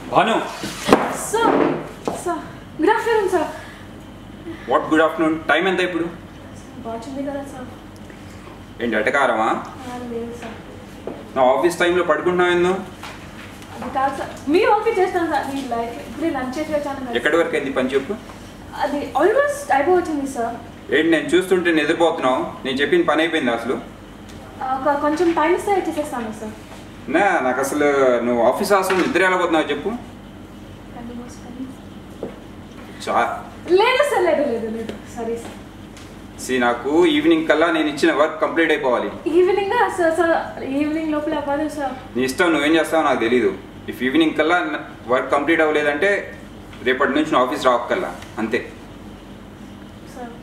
Bhanu sir sir good afternoon sir what good afternoon time ఎంత ఇప్పుడు watch ఉంది కదా సార్ ఏంటి అటకారమా ఆ, లేదు సార్ నా ఆఫీస్ టైంలో పడుకుంటున్నావు ఏందో అది కాదు సార్ మీరు ఓకే చేస్తాను సార్ మీ లైఫ్ ఇప్పుడు లంచ్ చేసి వచ్చాను కదా. ఎక్కడి వరకు అయింది పని చెప్పు అది ఆల్మోస్ట్ అయిపోవచ్చింది సార్ ఏంటి నేను చూస్తుంటే నిద్రపోతున్నావు నేను చెప్పిన పని అయిపోయింది అసలు ఆ, ఒక కొంచెం టైం ఇస్తే చేసేస్తాను సార్ నా నాకు అసలు నువ్వు ఆఫీస్ అసలు నిద్ర ఎలా పోతున్నావు చెప్పు కళ్ళు మూసుకొని. చా లేదు సార్ లేదు లేదు లేదు సారీ సార్ సి నాకు ఈవినింగ్ కల్లా నేను ఇచ్చిన వర్క్ కంప్లీట్ అయిపోవాలి ఈవినింగ్ సార్ సార్ ఈవినింగ్ లోపల అవ్వదు సార్ నీ ఇష్టం నువ్వేం చేస్తావో నాకు తెలీదు ఇఫ్ ఈవినింగ్ కల్లా వర్క్ కంప్లీట్ అవ్వలేదంటే రేపటి నుంచి నువ్వు ఆఫీస్ రావక్కల్లా అంతే